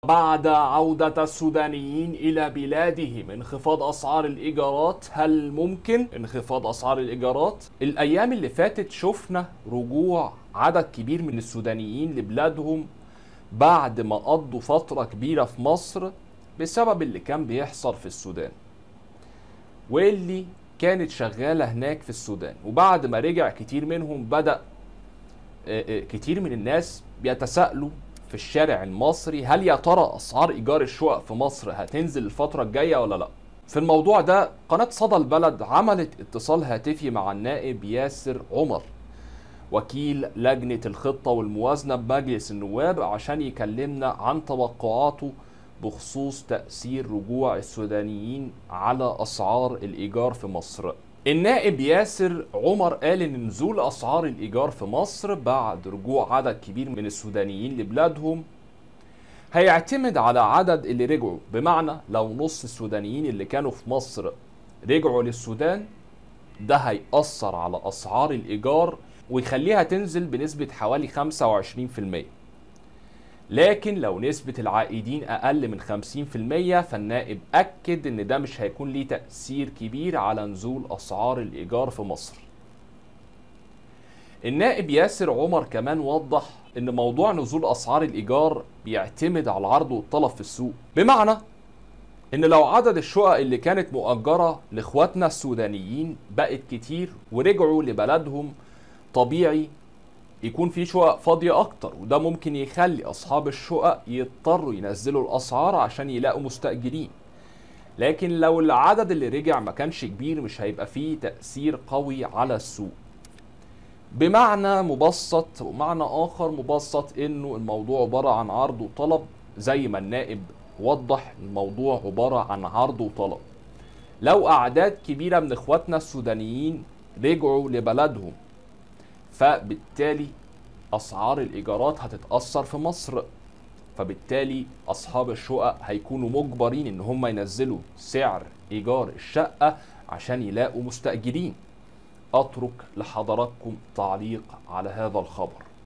بعد عودة السودانيين إلى بلادهم انخفاض أسعار الإيجارات هل ممكن انخفاض أسعار الإيجارات؟ الأيام اللي فاتت شفنا رجوع عدد كبير من السودانيين لبلادهم بعد ما قضوا فترة كبيرة في مصر بسبب اللي كان بيحصل في السودان واللي كانت شغالة هناك في السودان وبعد ما رجع كتير منهم بدأ كتير من الناس بيتساءلوا في الشارع المصري هل يا ترى اسعار ايجار الشقق في مصر هتنزل الفتره الجايه ولا لا في الموضوع ده قناه صدى البلد عملت اتصال هاتفي مع النائب ياسر عمر وكيل لجنه الخطه والموازنه بمجلس النواب عشان يكلمنا عن توقعاته بخصوص تاثير رجوع السودانيين على اسعار الايجار في مصر النائب ياسر عمر قال ان نزول اسعار الايجار في مصر بعد رجوع عدد كبير من السودانيين لبلادهم هيعتمد على عدد اللي رجعوا بمعنى لو نص السودانيين اللي كانوا في مصر رجعوا للسودان ده هيأثر على اسعار الايجار ويخليها تنزل بنسبة حوالي 25% لكن لو نسبة العائدين أقل من 50% فالنائب أكد إن ده مش هيكون ليه تأثير كبير على نزول أسعار الإيجار في مصر. النائب ياسر عمر كمان وضح إن موضوع نزول أسعار الإيجار بيعتمد على العرض والطلب في السوق، بمعنى إن لو عدد الشقق اللي كانت مؤجرة لإخواتنا السودانيين بقت كتير ورجعوا لبلدهم طبيعي يكون في شقق فاضية أكتر وده ممكن يخلي أصحاب الشقق يضطروا ينزلوا الأسعار عشان يلاقوا مستأجرين لكن لو العدد اللي رجع ما كانش كبير مش هيبقى فيه تأثير قوي على السوق بمعنى مبسط ومعنى آخر مبسط إنه الموضوع عبارة عن عرض وطلب زي ما النائب وضح الموضوع عبارة عن عرض وطلب لو أعداد كبيرة من إخواتنا السودانيين رجعوا لبلدهم فبالتالي اسعار الايجارات هتتاثر في مصر فبالتالي اصحاب الشقق هيكونوا مجبرين ان هم ينزلوا سعر ايجار الشقه عشان يلاقوا مستاجرين اترك لحضراتكم تعليق على هذا الخبر